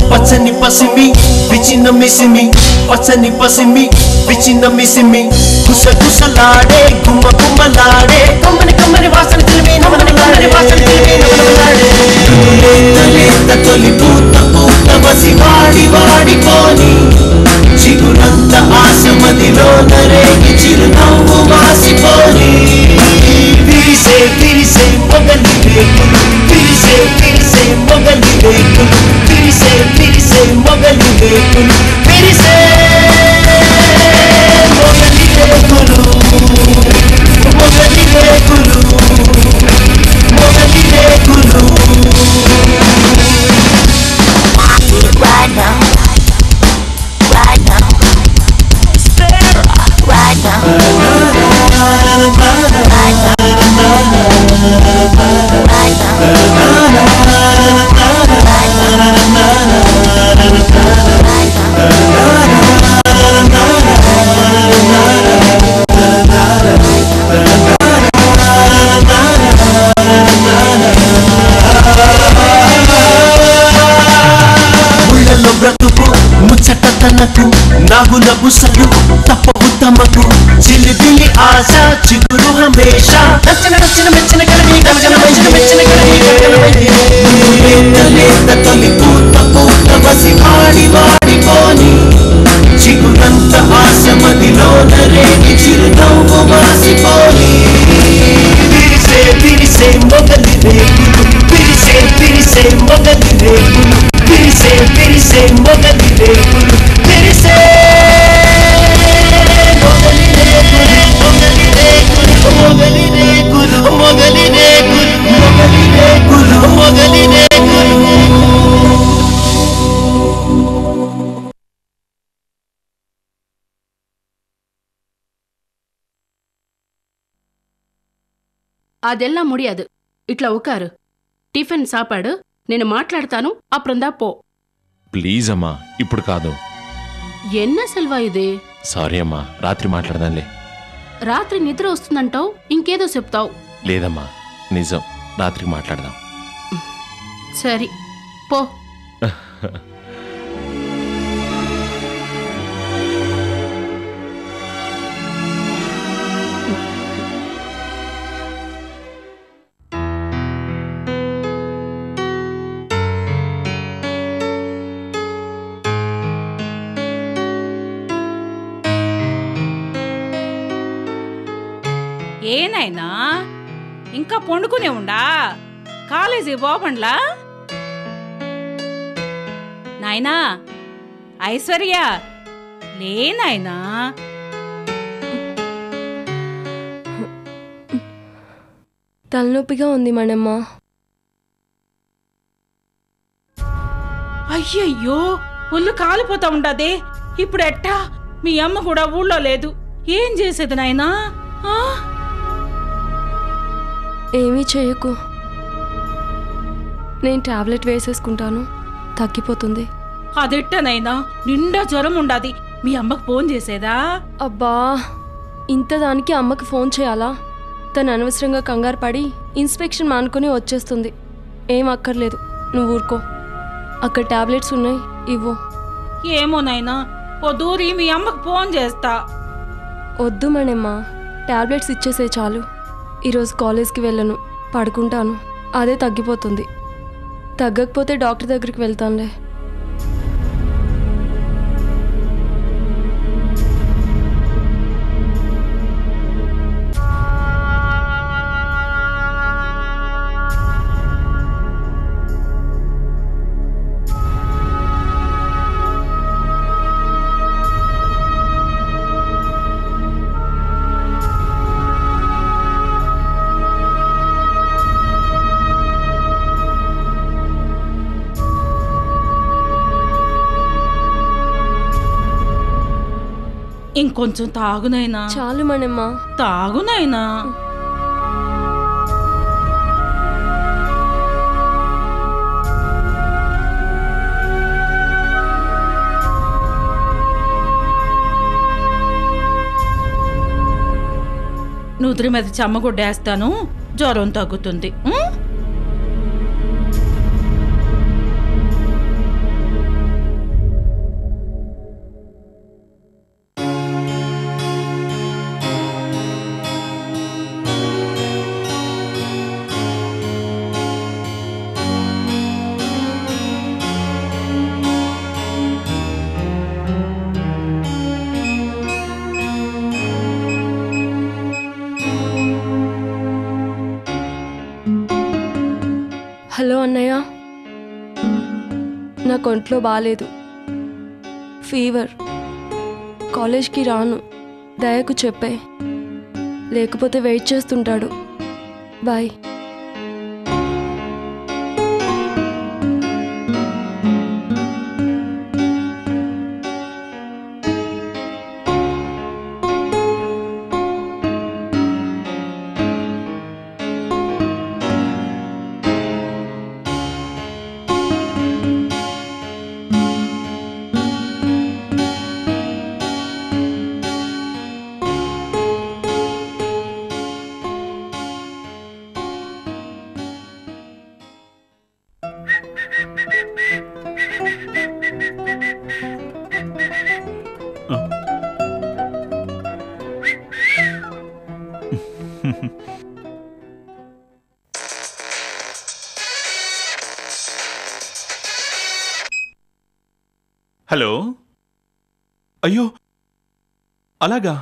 పచ్చని పసిమి విచిన మిసిమి పచ్చని పసిమి విచిన మిసిమి గుసగుసలాడే గుమ్మ గుమ్మలాడే కమ్మని కమ్మని వాసన తెలివి నమ్మని కమ్మని వాసన తెలివి నమ్మలాడే లేత లేత తొలి పూత పూత వసి వాడి వాడిపోని చిగురంత ఆశ మదిలో నరేగి చిరునవ్వు వాసిపోని విరిసే విరిసే మొగలి రేకులు విరిసే విరిసే మొగలి రేకులు విరిసే విరిసే మొగలి రేకులు విరిసే మొగలి రేకులు మొగలి రేకులు మొగలి రేకులు Right now. Right now. Right now. Right now. ముళ్ళలో బ్రతుకు ముచ్చట తనకు నాగుల బుసలు తప్పవు తమకు చిలిబిలి ఆశ చిగురు హమేష నచ్చిన నచ్చిన మెచ్చిన కలిమి గమజన మెచ్చిన మెచ్చిన కలిమి లేత లేత తొలి పూత పూత వసి వాడి వాడిపోని చిగురంత ఆశ మదిలో నరేగి చిరునవ్వు వాసిపోని విరిసే విరిసే మొగలి రేకులు విరిసే విరిసే మొగలి రేకులు విరిసే విరిసే మొగలి రేకులు విరిసే మొగలి రేకులు మొగలి రేకులు మొగలి రేకులు మొగలి రేకులు మొగలి రేకులు మొగలి రేకులు அதெல்லாம் முடியாது இட்ல உட்காரு టిఫిన్ సాపాడు నేను మాట్లాడతాను అప్పుడుందా పో ప్లీజ్ అమ్మా ఇప్పుడు కాదు ఎన్న సెల్వా ఇది సారీ అమ్మా రాత్రి మాట్లాడదాంలే రాత్రి నిద్ర వస్తుందంటావు ఇంకేదో చెప్తావు లేదమ్మా నిజం రాత్రి మాట్లాడదాం సరి పో ఏనాయనా ఇంకా పండుకునే ఉండా కాలేజీ పోబండ్లా నాయనా ఐశ్వర్య లేనాయనా తలనొప్పిగా ఉంది మనమ్మ అయ్యయ్యో ఒళ్ళు కాలిపోతా ఉండదే ఇప్పుడు ఎట్టా మీ అమ్మ కూడా ఊళ్ళో లేదు ఏం చేసేది నాయనా ఆ? ఏమీ చేయకు నేను టాబ్లెట్ వేసేసుకుంటాను తగ్గిపోతుంది అదెట్టనైనా నిండా జ్వరం ఉండాది మీ అమ్మకు ఫోన్ చేసేదా అబ్బా ఇంత దానికి అమ్మకి ఫోన్ చేయాలా తను అనవసరంగా కంగారు పడి ఇన్స్పెక్షన్ మానుకొని వచ్చేస్తుంది ఏం అక్కర్లేదు నువ్వు ఊరుకో అక్కడ టాబ్లెట్స్ ఉన్నాయి ఇవ్వు ఏమో నాయనా ఓ దూరి మీ అమ్మకు ఫోన్ చేస్తా వద్దు మణెమ్మ టాబ్లెట్స్ ఇచ్చేసే చాలు ఈరోజు కాలేజ్కి వెళ్ళను పడుకుంటాను అదే తగ్గిపోతుంది తగ్గకపోతే డాక్టర్ దగ్గరికి వెళ్తానులే ఇంకొంచెం తాగునైనా చాలు మణెమ్మ తాగునైనా నుదురి మీద చెమ్మగుడ్డేస్తాను జ్వరం తగ్గుతుంది ఉం? నాకు ఒంట్లో బాగాలేదు ఫీవర్ కాలేజ్కి రాను దయకు చెప్పే లేకపోతే వెయిట్ చేస్తుంటాడు బాయ్ హలో అయ్యో అలాగా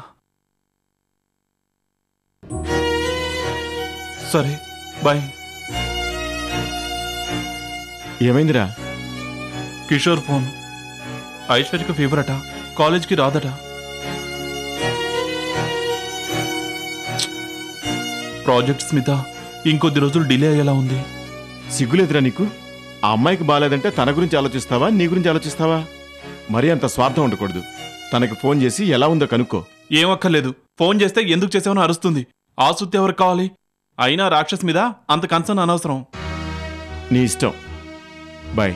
సరే బాయ్ ఏమైందిరా కిషోర్ ఫోన్ ఐశ్వర్యకు ఫీవర్ అట కాలేజ్కి రాదట ప్రాజెక్ట్ స్మిత ఇంకొద్ది రోజులు డిలే అయ్యేలా ఉంది సిగ్గులేదురా నీకు ఆ అమ్మాయికి బాగాలేదంటే తన గురించి ఆలోచిస్తావా నీ గురించి ఆలోచిస్తావా మరీ అంత స్వార్థం ఉండకూడదు తనకి ఫోన్ చేసి ఎలా ఉందో కనుక్కో ఏం అక్కర్లేదు ఫోన్ చేస్తే ఎందుకు చేసావని అరుస్తుంది ఆసుత్తి ఎవరికి కావాలి అయినా రాక్షస్ మీద అంత కన్సర్న్ అనవసరం నీ ఇష్టం బాయ్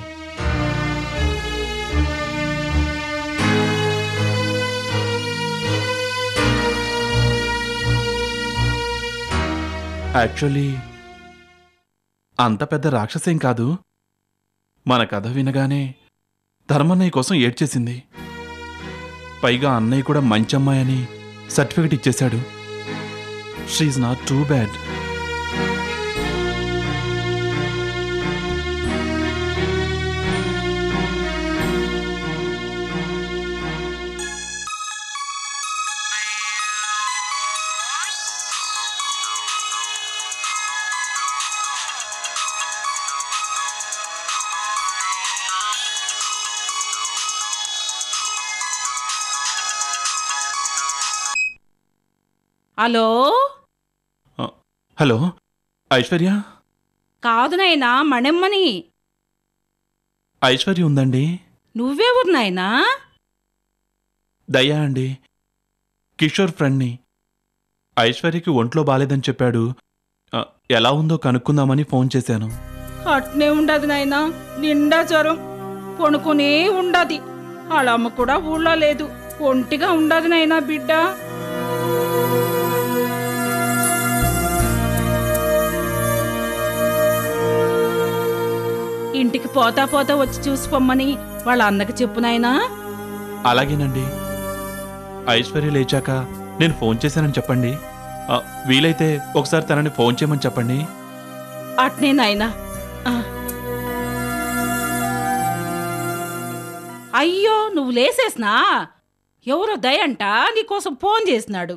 యాక్చువల్లీ అంత పెద్ద రాక్షసేం కాదు మన కథ వినగానే ధర్మన్నయ్య కోసం ఏడ్చేసింది పైగా అన్నయ్య కూడా మంచి అమ్మాయి అని సర్టిఫికెట్ ఇచ్చేశాడు she's not too bad hello hello Aishwarya కాదు నాయనా మణెమ్మని ఐశ్వర్య ఉందండి నువ్వెవరు నాయనా దయా అండి కిషోర్ ఫ్రెండ్ని ఐశ్వర్యకి ఒంట్లో బాలేదని చెప్పాడు ఆ, ఎలా ఉందో కనుక్కుందామని ఫోన్ చేశాను అట్నే ఉండదు నాయనా నిండా జ్వరం పొనుకునే ఉండది వాళ్ళమ్మ కూడా ఊళ్ళో లేదు ఒంటిగా ఉండదు నాయనా బిడ్డ ఇంటికి పోతా పోతా వచ్చి చూసిపోమ్మని వాళ్ళ అన్నకి చెప్పు నాయనా అలాగేనండి ఐశ్వర్య లేచాక నేను ఫోన్ చేశానని చెప్పండి ఆ, వీలైతే ఒకసారి తనని ఫోన్ చేయమని చెప్పండి అట్నే నాయనా ఆ. అయ్యో నువ్వు లేసేసినా ఎవరో దయంట నీకోసం ఫోన్ చేసినాడు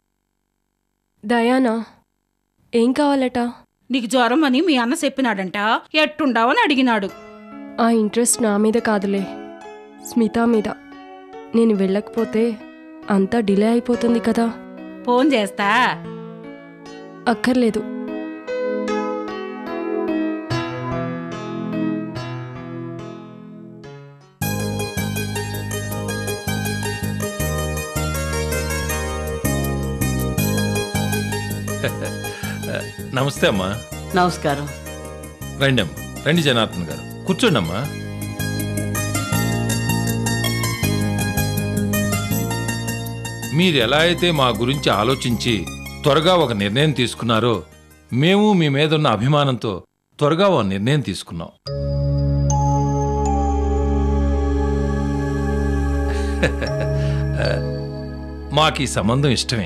దయానా ఏం కావాలట నీకు జ్వరం అని మీ అన్న చెప్పినాడంట ఎట్టుండావని అడిగినాడు ఆ ఇంట్రెస్ట్ నా మీద కాదులే స్మిత మీద నేను వెళ్ళకపోతే అంతా డిలే అయిపోతుంది కదా ఫోన్ చేస్తా అక్కర్లేదు నమస్తే అమ్మా నమస్కారం రండి అమ్మా రండి జనార్దన్ గారు కూర్చోండి అమ్మా మీరు ఎలా అయితే మా గురించి ఆలోచించి త్వరగా ఒక నిర్ణయం తీసుకున్నారో మేము మీ మీద ఉన్న అభిమానంతో త్వరగా ఒక నిర్ణయం తీసుకున్నాం మాకు ఈ సంబంధం ఇష్టమే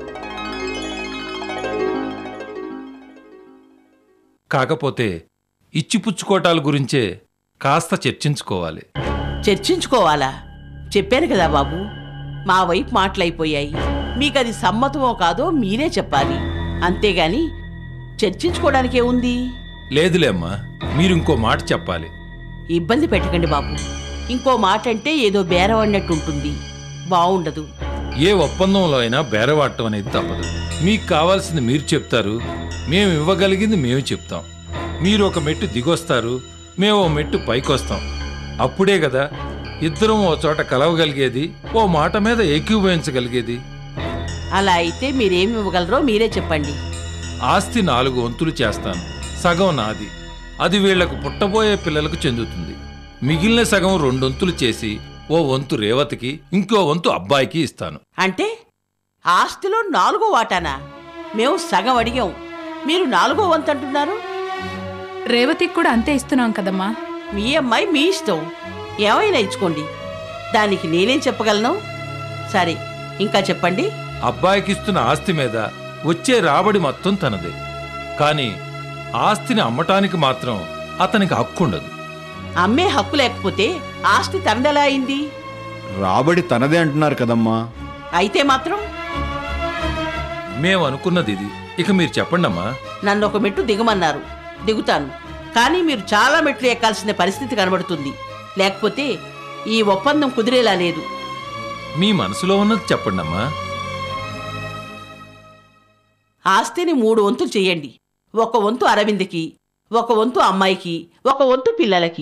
కాకపోతే ఇచ్చిపుచ్చుకోటాల గురించే కాస్త చర్చించుకోవాలి చర్చించుకోవాలా చెప్పాను కదా బాబు మా వైపు మాటలైపోయాయి మీకు అది సమ్మతమో కాదో మీరే చెప్పాలి అంతేగాని చర్చించుకోవడానికే ఉంది లేదులే అమ్మా మీరు ఇంకో మాట చెప్పాలి ఇబ్బంది పెట్టకండి బాబు ఇంకో మాట అంటే ఏదో బేరం అన్నట్టు ఉంటుంది బాగుండదు ఏ ఒప్పందంలో అయినా బేరవాడటం అనేది తప్పదు మీకు కావాల్సింది మీరు చెప్తారు మేము ఇవ్వగలిగింది మేము చెప్తాం మీరు ఒక మెట్టు దిగొస్తారు మేము ఓ మెట్టు పైకొస్తాం అప్పుడే కదా ఇద్దరం ఓ చోట కలవగలిగేది ఓ మాట మీద ఏకీభవించగలిగేది అలా అయితే మీరేమి ఇవ్వగలరో మీరే చెప్పండి ఆస్తి నాలుగు వంతులు చేస్తాను సగం నాది అది వీళ్లకు పుట్టబోయే పిల్లలకు చెందుతుంది మిగిలిన సగం రెండొంతులు చేసి ఓ వంతు రేవతికి ఇంకో వంతు అబ్బాయికి ఇస్తాను అంటే ఆస్తిలో నాలుగో వాటానా మేము సగం అడిగాం మీరు నాలుగో వంతు అంటున్నారు రేవతికి కూడా అంతే ఇస్తున్నాం కదమ్మా మీ అమ్మాయి మీ ఇష్టం ఏమైనా ఇచ్చుకోండి దానికి నేనేం చెప్పగలను సరే ఇంకా చెప్పండి అబ్బాయికి ఇస్తున్న ఆస్తి మీద వచ్చే రాబడి మొత్తం తనదే కానీ ఆస్తిని అమ్మటానికి మాత్రం అతనికి హక్కుండదు అమ్మే హక్కు లేకపోతే ఆస్తి తనదెలా అయింది రాబడి తనదే అంటున్నారు కదమ్మా అయితే మాత్రం మేము అనుకున్నది ఇది ఇక మీరు చెప్పండమ్మా నన్ను ఒక మెట్టు దిగమన్నారు దిగుతాను కానీ మీరు చాలా మెట్లు ఎక్కాల్సిన పరిస్థితి కనబడుతుంది లేకపోతే ఈ ఒప్పందం కుదిరేలా లేదు మీ మనసులో ఉన్నది చెప్పండమ్మా ఆస్తిని మూడు వంతులు చేయండి ఒక వంతు అరవింద్కి ఒక వంతు అమ్మాయికి ఒక వంతు పిల్లలకి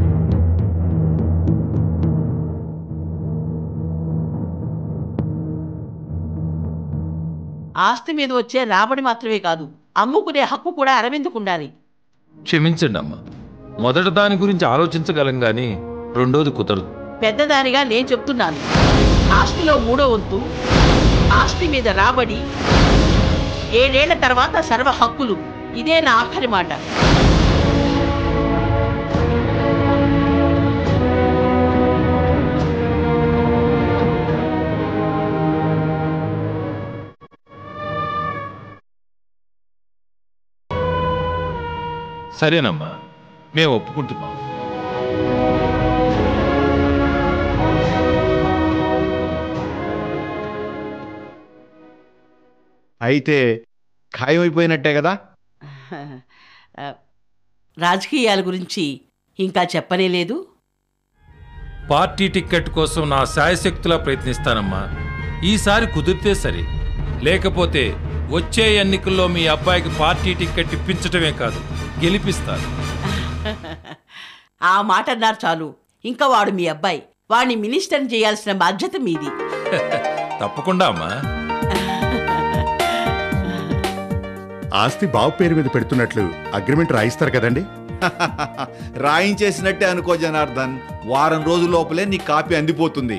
ఆస్తి మీద వచ్చే రాబడి మాత్రమే కాదు అమ్ముకునే హక్కు కూడా అరవింద్కు ఉండాలి క్షమించండి అమ్మా మొదట దాని గురించి ఆలోచించగలం గాని రెండోది కుదరదు పెద్దదానిగా నేను చెప్తున్నాను ఆస్తిలో మూడో వంతు ఆస్తి మీద రాబడి ఏడేళ్ల తర్వాత సర్వ హక్కులు ఇదే నా ఆఖరి మాట సరేనమ్మా మేము ఒప్పుకుంటున్నాం అయితే ఖాయమైపోయినట్టే కదా ఆ, రాజకీయాల గురించి ఇంకా చెప్పనే లేదు పార్టీ టిక్కెట్ కోసం నా శాయశక్తులా ప్రయత్నిస్తానమ్మా ఈసారి కుదిరితే సరే లేకపోతే వచ్చే ఎన్నికల్లో మీ అబ్బాయికి పార్టీ టిక్కెట్ ఇప్పించటమే కాదు గెలిపిస్తాను ఆ మాట అన్నారు చాలు ఇంకా వాడు మీ అబ్బాయి వాడిని మినిస్టర్ని చేయాల్సిన బాధ్యత మీది తప్పకుండా అమ్మా ఆస్తి బాబు పేరు మీద పెడుతున్నట్లు అగ్రిమెంట్ రాయిస్తారు కదండి రాయించేసినట్టే అనుకో జనార్దన్ వారం రోజుల లోపలే నీ కాపీ అందిపోతుంది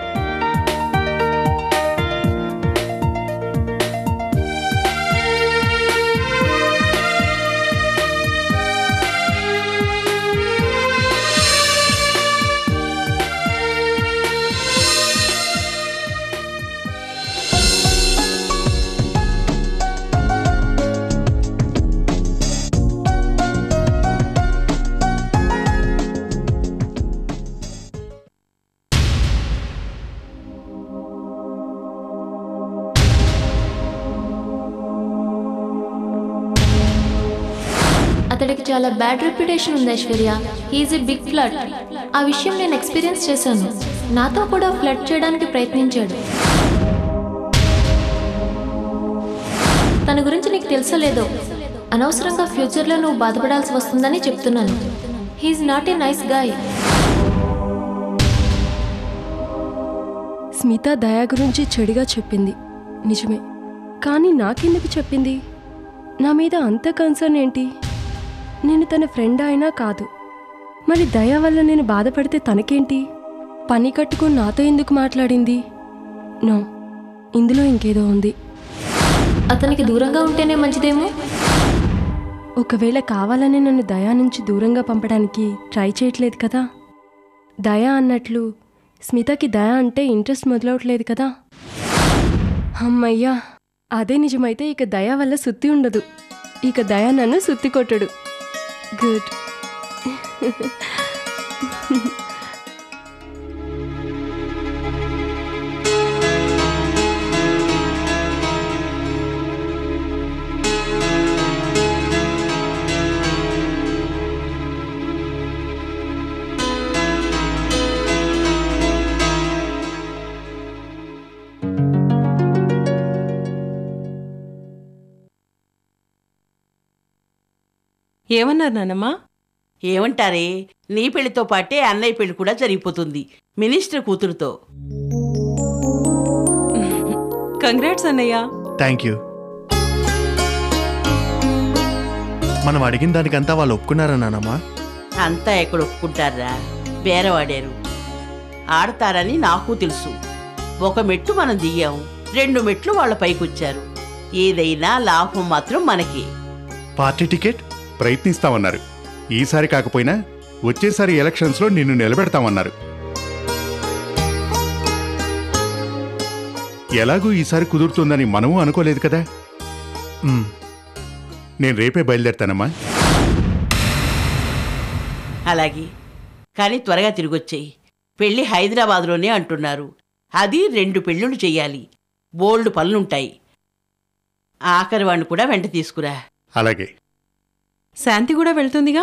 అతడికి చాలా బ్యాడ్ రెప్యుటేషన్ ఉంది Aishwarya he's a big fraud ఆ విషయం నేను ఎక్స్పీరియన్స్ చేశాను నాతో కూడా ఫ్లడ్ చేయడానికి ప్రయత్నించాడు తన గురించి నీకు తెలుసో లేదో అనవసరంగా ఫ్యూచర్లో నువ్వు బాధపడాల్సి వస్తుందని చెప్తున్నాను he's not a nice guy Smitha Daya గురించి చెడుగా చెప్పింది నిజమే కానీ నాకెందుకు చెప్పింది నా మీద అంత కన్సర్న్ ఏంటి నేను తన ఫ్రెండ్ అయినా కాదు మరి దయ వల్ల నేను బాధపడితే తనకేంటి పని కట్టుకుని నాతో ఎందుకు మాట్లాడింది నో ఇందులో ఇంకేదో ఉంది అతనికి దూరంగా ఉంటేనే మంచిదేమో ఒకవేళ కావాలని నన్ను దయా నుంచి దూరంగా పంపడానికి ట్రై చేయట్లేదు కదా దయా అన్నట్లు స్మితకి దయ అంటే ఇంట్రెస్ట్ మొదలవట్లేదు కదా అమ్మయ్యా అదే నిజమైతే ఇక దయ వల్ల సుత్తి ఉండదు ఇక దయ నన్ను సుత్తి కొట్టడు గుడ్ ఏమన్నారు నానమ్మా ఏమంటారే నీ పెళ్లితో పాటే అన్నయ్య పెళ్లి కూడా జరిగిపోతుంది మినిస్టర్ కూతురుతో కంగ్రాట్స్ అన్నయ్య థ్యాంక్ యూ మనం అడిగిన దానికంతా వాళ్ళు ఒప్పుకున్నారా నానమ్మా అంతా ఎక్కడ ఒప్పుకుంటారా బేరవాడారు ఆడతారని నాకు తెలుసు ఒక మెట్టు మనం దిగాం రెండు మెట్లు వాళ్ళ పైకొచ్చారు ఏదైనా లాభం మాత్రం మనకి పార్టీ టికెట్ ప్రయత్నిస్తామన్నారు ఈసారి కాకపోయినా వచ్చేసారి ఎలక్షన్స్లో నిన్ను నిలబెడతామన్నారు ఎలాగూ ఈసారి కుదురుతుందని మనము అనుకోలేదు కదా మ్, నేను రేపే బయలుదేరుతానమ్మా అలాగే కానీ త్వరగా తిరిగొచ్చేయి పెళ్లి హైదరాబాద్లోనే అంటున్నారు అది రెండు పెళ్ళిళ్ళు చెయ్యాలి బోల్డ్ పనులుంటాయి ఆఖరి వాడిని కూడా వెంట తీసుకురా అలాగే శాంతి కూడా వెళ్తుందిగా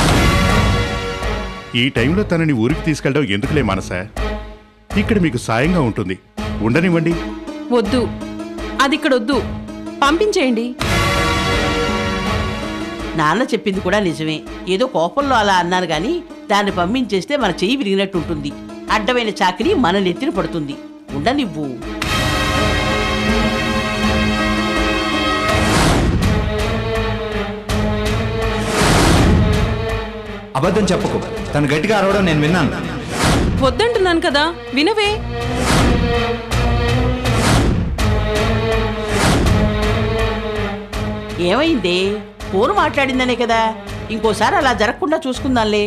ఈ టైంలో తనని ఊరికి తీసుకెళ్ళడం ఎందుకులే మనసా ఇక్కడ మీకు సాయంగా ఉంటుంది ఉండనివ్వండి వద్దు అది ఇక్కడ వద్దు పంపించేయండి నాన్న చెప్పింది కూడా నిజమే ఏదో కోపంలో అలా అన్నాను గాని దాన్ని పంపించేస్తే మన చెయ్యి విరిగినట్టు ఉంటుంది అడ్డమైన చాకరీ మన నెత్తిన పడుతుంది ఉండనివ్వు అబద్ధం చెప్పకు తను గట్టిగా అరవడం నేను విన్నాను వద్దంటున్నాను కదా వినవే ఏమైంది ఫోన్ మాట్లాడిందనే కదా ఇంకోసారి అలా జరగకుండా చూసుకుందాంలే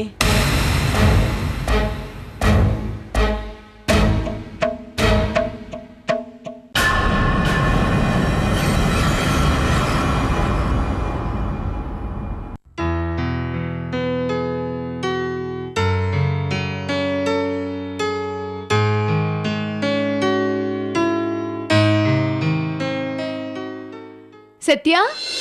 Satya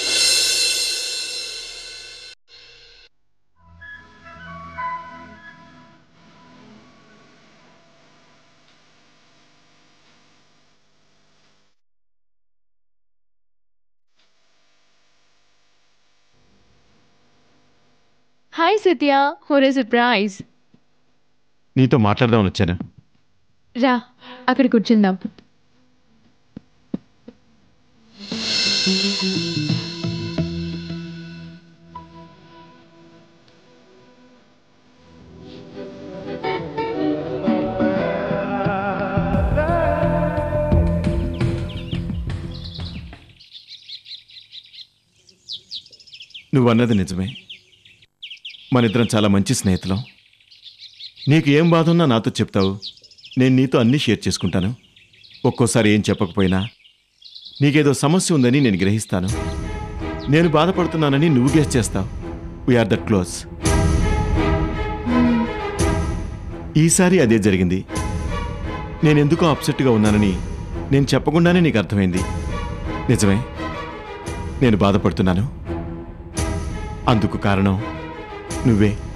hi Satya for a surprise నీతో మాట్లాడదామని వచ్చాను రా అక్కడ కూర్చుందాం నువ్వు అన్నది నిజమే మనిద్దరం చాలా మంచి స్నేహితులం నీకు ఏం బాధ ఉన్నా నాతో చెప్తావు నేను నీతో అన్నీ షేర్ చేసుకుంటాను ఒక్కోసారి ఏం చెప్పకపోయినా నీకేదో సమస్య ఉందని నేను గ్రహిస్తాను నేను బాధపడుతున్నానని నువ్వు గెస్ చేస్తావు వీఆర్ దట్ క్లోజ్ ఈసారి అదే జరిగింది నేను ఎందుకో అప్సెట్గా ఉన్నానని నేను చెప్పకుండానే నీకు అర్థమైంది నిజమే నేను బాధపడుతున్నాను అందుకు కారణం నువ్వే